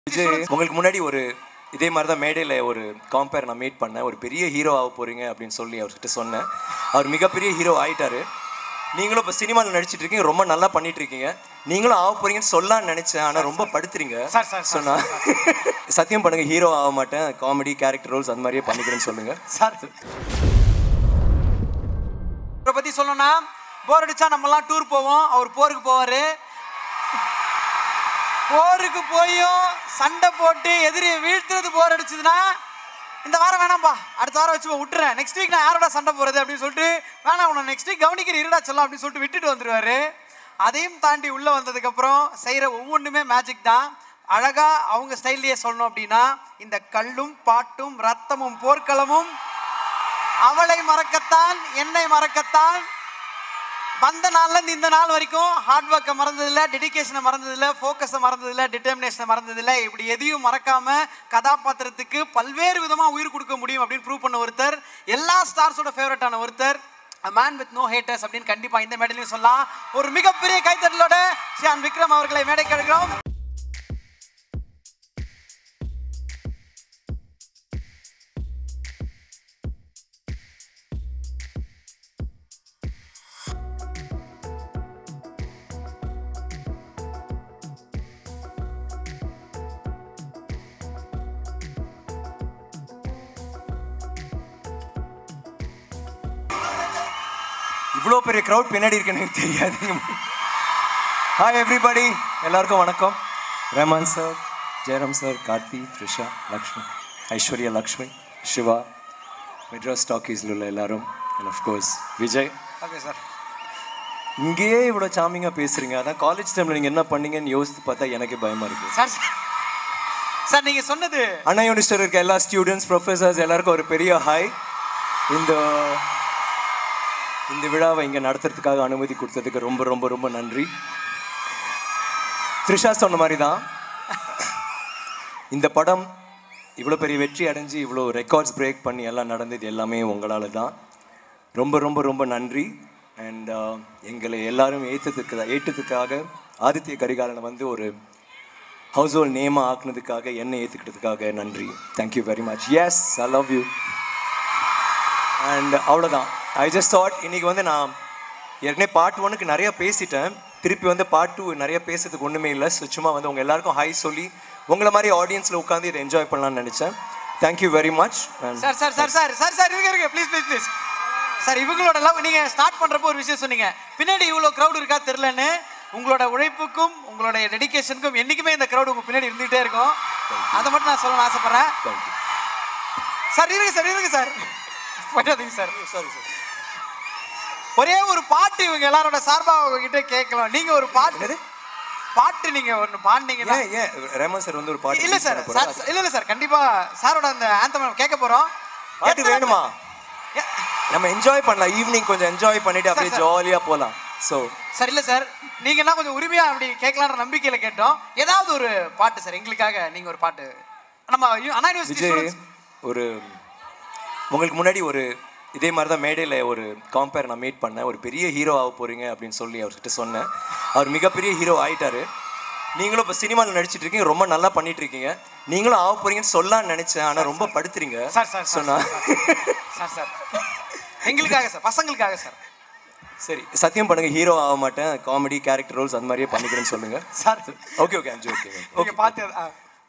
விஜய் உங்களுக்கு முன்னாடி ஒரு இதே மாதிரி தான் மேடையில் ஒரு காம்பேர் நான் மீட் பண்ணேன் ஒரு பெரிய ஹீரோ ஆக போறீங்க அப்படின்னு சொல்லி அவர்கிட்ட சொன்னேன் அவர் மிகப்பெரிய ஹீரோ ஆயிட்டாரு நீங்களும் இப்போ சினிமாவில் நடிச்சிட்டு இருக்கீங்க ரொம்ப நல்லா பண்ணிட்டு இருக்கீங்க நீங்களும் ஆக போறீங்கன்னு சொல்லலாம்னு நினைச்சேன் ஆனால் ரொம்ப படுத்துறீங்க சார், சார், சார், சொன்னா சத்தியம் பண்ணுங்க ஹீரோ ஆக மாட்டேன் காமெடி கேரக்டர் ரோல்ஸ் அந்த மாதிரியே பண்ணிக்கிறேன்னு சொல்லுங்க சார் இவரை பத்தி சொல்லணும்னா போர் அடிச்சா நம்மலாம் டூர் போவோம் அவர் போருக்கு போவாரு போருக்கு போயும் சண்டை போட்டு எதிரியை வீழ்த்துறது போர் அடிச்சதுன்னா இந்த வாரம் வேணாம்பா அடுத்த வாரம் வச்சு விட்டுறேன் நெக்ஸ்ட் வீக் நான் யாரோட சண்டை போறது அப்படின்னு சொல்லிட்டு வேணாம் உன்னை நெக்ஸ்ட் வீக் கவனிக்கிற இருடா சொல்லலாம் அப்படின்னு சொல்லிட்டு விட்டுட்டு வந்துருவாரு அதையும் தாண்டி உள்ள வந்ததுக்கு அப்புறம் செய்யற ஒவ்வொன்றுமே மேஜிக் தான் அழகா அவங்க ஸ்டைல்லையே சொல்லணும் அப்படின்னா இந்த கல்லும் பாட்டும் ரத்தமும் போர்க்களமும் அவளை மறக்கத்தான் என்னை மறக்கத்தான் வந்த நாள்ல இருந்து இந்த நாள் வரைக்கும் ஹார்ட் ஒர்க்கை மறந்ததில்ல டெடிகேஷனை மறந்ததில்ல ஃபோக்கஸை மறந்ததில்ல டிட்டர்மினேஷனை மறந்ததில்ல இப்படி எதையும் மறக்காம கதாபாத்திரத்துக்கு பல்வேறு விதமா உயிர் கொடுக்க முடியும் அப்படின்னு ப்ரூவ் பண்ண ஒருத்தர் எல்லா ஸ்டார்ஸோட ஃபேவரட்டான ஒருத்தர் மேன் வித் நோ ஹேட்டர்ஸ் அப்படின்னு கண்டிப்பா இந்த மேடையிலையும் சொல்லலாம் ஒரு மிகப்பெரிய கைத்தட்டலோட ஷியான் விக்ரம் அவர்களை மேடைக்கு எடுக்கிறோம் இவ்வளோ பெரிய க்ரௌட் பின்னாடி இருக்குன்னு எனக்கு தெரியாது ஹாய் எவ்ரிபடி எல்லாருக்கும் வணக்கம் ரஹ்மான் சார் ஜெயராம் சார் கார்த்தி த்ரிஷா லக்ஷ்மி ஐஸ்வர்யா லக்ஷ்மி சிவா மெட்ராஸ் டாக்கீஸில் உள்ள எல்லாரும் and of course Vijay okay sir இங்கேயே இவ்வளோ சாமிங்காக பேசுகிறீங்க அதான் காலேஜ் டைமில் நீங்கள் என்ன பண்ணீங்கன்னு யோசித்து பார்த்தா எனக்கே பயமாக இருக்குது சார் சார் நீங்க சொன்னது அண்ணா யூனிவர்சிட்டியில் இருக்க எல்லா ஸ்டூடெண்ட்ஸ் ப்ரொஃபஸர்ஸ் எல்லாருக்கும் ஒரு பெரிய ஹாய் இந்த இந்த விழாவை இங்கே நடத்துறதுக்காக அனுமதி கொடுத்ததுக்கு ரொம்ப ரொம்ப ரொம்ப நன்றி த்ரிஷா சொன்ன மாதிரி தான் இந்த படம் இவ்வளோ பெரிய வெற்றி அடைஞ்சு இவ்வளோ ரெக்கார்ட்ஸ் பிரேக் பண்ணி எல்லாம் நடந்தது எல்லாமே உங்களால் தான் ரொம்ப ரொம்ப ரொம்ப நன்றி அண்ட் எங்களை எல்லாரும் ஏற்றதுக்கு ஏற்றதுக்காக ஆதித்ய கரிகாலனை வந்து ஒரு ஹவுஸ் ஹோல்ட் நேமாக ஆக்குனதுக்காக என்னை ஏற்றுக்கிட்டதுக்காக நன்றி thank you very much yes I love you and அவ்வளோதான் ஐ ஜஸ்ட் தாட் இன்னைக்கு வந்து நான் ஏற்கனவே பார்ட் ஒனுக்கு நிறைய பேசிட்டேன் திருப்பி வந்து பார்ட் டூ நிறைய பேசுறதுக்கு ஒன்றுமே இல்லை ஸோ சும்மா வந்து உங்கள் எல்லாருக்கும் ஹை சொல்லி உங்களை மாதிரி ஆடியன்ஸில் உட்காந்து இதை என்ஜாய் பண்ணலாம்னு நினச்சேன் thank you very much sir sir sir sir sir sir இருங்க இருங்க ப்ளீஸ் ப்ளீஸ் ப்ளீஸ் சார் இவங்களோட லவ் நீங்க ஸ்டார்ட் பண்றப்போ ஒரு விஷயம் சொன்னீங்க பின்னாடி இவ்வளோ க்ரௌட் இருக்கா தெரிலன்னு உங்களோட உழைப்புக்கும் உங்களோட டெடிகேஷனுக்கும் என்னைக்குமே இந்த க்ரௌட் உங்க பின்னாடி இருந்துகிட்டே இருக்கும் அதை மட்டும் நான் சொல்லணும்னு ஆசைப்படுறேன் தேங்க்யூ சார் இருங்க சார் இருங்க சார் போயிடாதீங்க சார் சாரி சார் ஒரே ஒரு பாட்டு இவங்க எல்லாரோட சார்பா உங்ககிட்ட கேட்கலாம் நீங்க ஒரு பாட்டு என்னது? பாட்டு நீங்க ஒன்னு பாடினீங்கன்னா ஏன் ஏன் ரேமன் சார் வந்து ஒரு பாட்டு இல்ல release சார் பண்ண போறாரு. சார் இல்ல இல்ல சார் கண்டிப்பா சாரோட அந்த ஆந்தம் கேட்க போறோம் பாட்டு எத்தனை- வேணுமா ஏ- நம்ம என்ஜாய் பண்ணலாம் ஈவினிங் கொஞ்சம் என்ஜாய் பண்ணிட்டு அப்படியே சார். ஜாலியாக போகலாம் ஸோ சார் இல்ல சார் நீங்க என்ன கொஞ்சம் உரிமையா அப்படி கேட்கலான்ற நம்பிக்கையில கேட்டோம் ஏதாவது ஒரு பாட்டு சார் எங்களுக்காக நீங்க ஒரு பாட்டு நம்ம யு- அண்ணா யூனிவர்சிட்டி விஜய் students- ஒரு உங்களுக்கு முன்னாடி ஒரு இதே மாதிரி தான் மேடையில் ஒரு காம்பேர் நான் மீட் பண்ணேன் ஒரு பெரிய ஹீரோ ஆக போறீங்க அப்படின்னு சொல்லி அவர்கிட்ட சொன்னேன் அவர் மிகப்பெரிய ஹீரோ ஆயிட்டாரு நீங்களும் இப்போ சினிமாவில் நடிச்சிட்டு இருக்கீங்க ரொம்ப நல்லா பண்ணிட்டு இருக்கீங்க நீங்களும் ஆக போறீங்கன்னு சொல்லலாம்னு நினைச்சேன் ஆனால் ரொம்ப படுத்துறீங்க சார் சார் சார் சொன்னா சார் சார் எங்களுக்காக சார் பசங்களுக்காக சார் சரி சத்தியம் பண்ணுங்க ஹீரோ ஆக மாட்டேன் காமெடி கேரக்டர் ரோல்ஸ் அந்த மாதிரியே பண்ணிக்கிறேன்னு சொல்லுங்க சார் ஓகே ஓகே அஞ்சு ஓகே நீங்க ஓகே பார்த்து ஆ.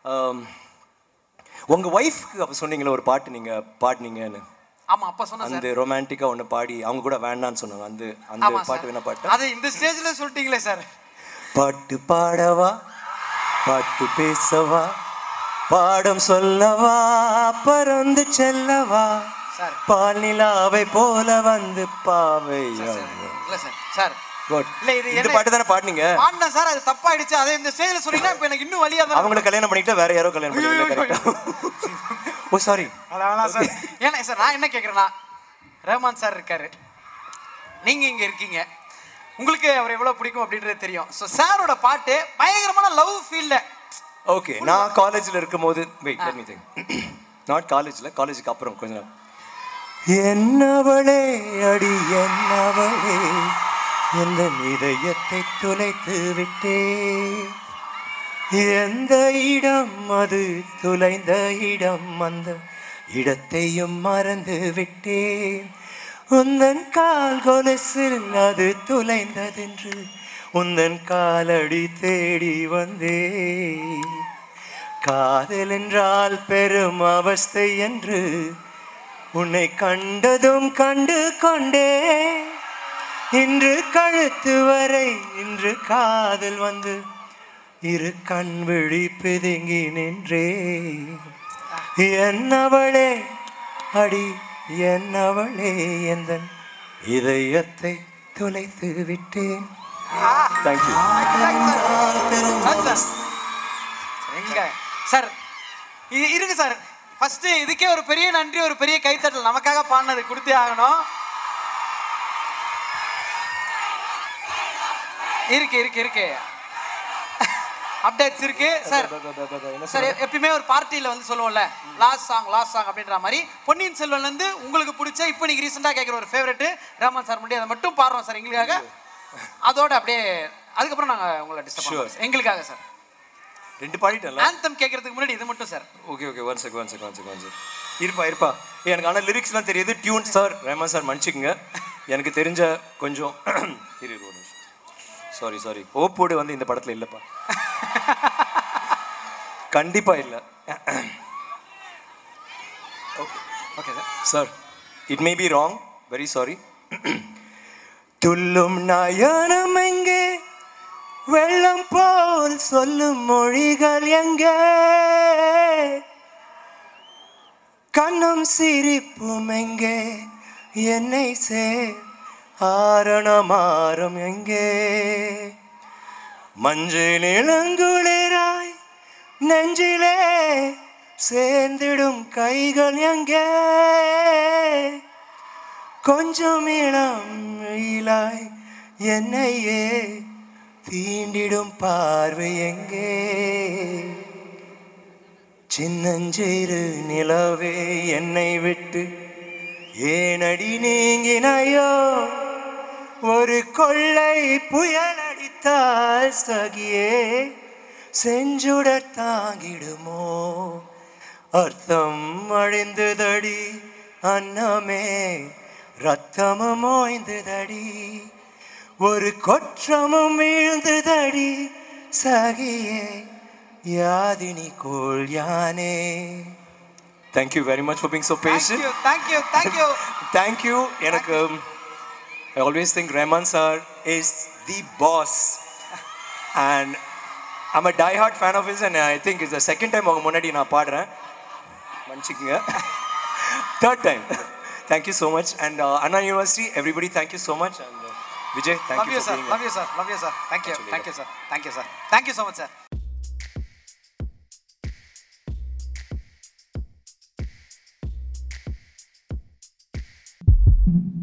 உங்க ஒய்ஃப்க்கு அப்போ சொன்னீங்களே ஒரு பாட்டு நீங்க பாடினீங்கன்னு ஆமா அப்பா சொன்ன சார் அந்த ரொமான்டிக்கா ஒன்று பாடி அவங்க கூட வேண்டான்னு சொன்னாங்க அந்த அந்த ஆமா பாட்டு சார் வேணா பாட்டு அது இந்த ஸ்டேஜ்ல சொல்லிட்டீங்களே சார் பாட்டு பாடவா பாட்டு பேசவா பாடம் சொல்லவா பறந்து செல்லவா சார் பால் நிலாவை போல வந்து பாவை சார், இல்ல சார் சார் Good. இல்ல இது இந்த என்ன பாட்டு தானே பாடினீங்க பாடின சார் அது தப்பாயிடுச்சு அதை இந்த ஸ்டேஜ்ல சொன்னீங்கன்னா இப்போ எனக்கு இன்னும் வழியா தான் அவங்கள கல்யாணம் பண்ணிட்டு வேற யாரோ கல்யாணம் ஐயோ, ஐயோ, பண்ணிட்டு ஓ சாரி அதான் சார் ஏன்னா சார் நான் என்ன கேட்குறேன்னா ரஹ்மான் சார் இருக்காரு நீங்க இங்க இருக்கீங்க உங்களுக்கு அவர் எவ்வளவு பிடிக்கும் அப்படின்றது தெரியும் ஸோ சாரோட பாட்டு பயங்கரமான லவ் ஃபீல்ல ஓகே நான் காலேஜில் இருக்கும்போது wait let me think not காலேஜில் காலேஜுக்கு அப்புறம் கொஞ்ச நாள் என்னவளே அடி என்னவளே எந்த இதயத்தை துளைத்து விட்டே எந்த இடம் அது துளைந்த இடம் அந்த இடத்தையும் மறந்து விட்டேன் உந்தன் கால் கொலுசில் அது துளைந்ததென்று உந்தன் காலடி தேடி வந்தேன் காதல் என்றால் பெரும் அவஸ்தை என்று உன்னை கண்டதும் கண்டு கொண்டே இன்று கழுத்து வரை இன்று காதல் வந்து இரு கண் விழி பிதுங்கி நின்றே என்னவளே அடி என்னவளே எந்தன் இதயத்தை துளைத்து விட்டேன் தேங்க்யூ சார் எங்க சார் இது இருக்கு சார் ஃபர்ஸ்ட் இதுக்கே ஒரு பெரிய நன்றி ஒரு பெரிய கைத்தட்டல் நமக்காக பாடினது கொடுத்தே ஆகணும் இருக்கு இருக்கு இருக்கு அப்டேட்ஸ் இருக்கு சார் சார் எ- எப்பயுமே ஒரு பார்ட்டியில் வந்து சொல்லுவோம்ல லாஸ்ட் சாங் லாஸ்ட் சாங் அப்படின்ற மாதிரி பொன்னியின் செல்வன்ல இருந்து உங்களுக்கு பிடிச்ச இப்போ நீங்க ரீசெண்டாக கேட்குற ஒரு ஃபேவரெட் ராமன் சார் முன்னாடி அதை மட்டும் பாடுறோம் சார் எங்களுக்காக அதோட அப்படியே அதுக்கப்புறம் நாங்க உங்களை டிஸ்டர்ப் Sure. பண்ணுவோம் எங்களுக்காக சார் ரெண்டு பாடிட்டேன்ல ஆந்தம் கேட்கறதுக்கு முன்னாடி இது மட்டும் sir okay okay one check one check one check one check இருப்பா இருப்பா ஏய், எனக்கு ஆனால் லிரிக்ஸ்லாம் தெரியுது டியூன் சார் ரஹ்மான் சார் மன்னிச்சுக்குங்க எனக்கு தெரிஞ்ச கொஞ்சம் இரு இரு, ஒரு நிமிஷம் சாரி சாரி ஓப்போடு வந்து இந்த படத்தில் இல்லைப்பா கண்டிப்பா இல்லை okay sir sir it may be wrong very sorry துள்ளும் நயனம் எங்கே வெள்ளம் போல் சொல்லும் மொழிகள் எங்கே கண்ணம் சிரிப்பும் எங்கே என்னை சே ஆரணமாறும் எங்கே மஞ்சள் இளங்குளிராய் நெஞ்சிலே சேர்ந்திடும் கைகள் எங்கே கொஞ்சம் இளம் இலாய் என்னையே தீண்டிடும் பார்வை எங்கே சின்னஞ்சிறு நிலவே என்னை விட்டு ஏனடி நீங்கினாயோ ஒரு கொள்ளை புயல் அடித்தால் சகியே செஞ்சுட தாங்கிடுமோ அர்த்தம் அழிந்ததடி அன்னமே ரத்தமும் ஓய்ந்ததடி ஒரு கொற்றமும் வீழ்ந்ததடி சகியே யாதினி கோள் யானே thank you very much for being so passion thank you thank you thank you எனக்கு I always think Rahman sir is the boss and I'm a die hard fan of is and I think is the second time அவங்க முன்னாடி நான் பாடுறேன் மன்னிச்சுக்குங்க third time thank you so much and Anna university everybody thank you so much and Vijay thank love you you sir love you sir love you sir thank you Actually, thank you sir thank you sir thank you so much sir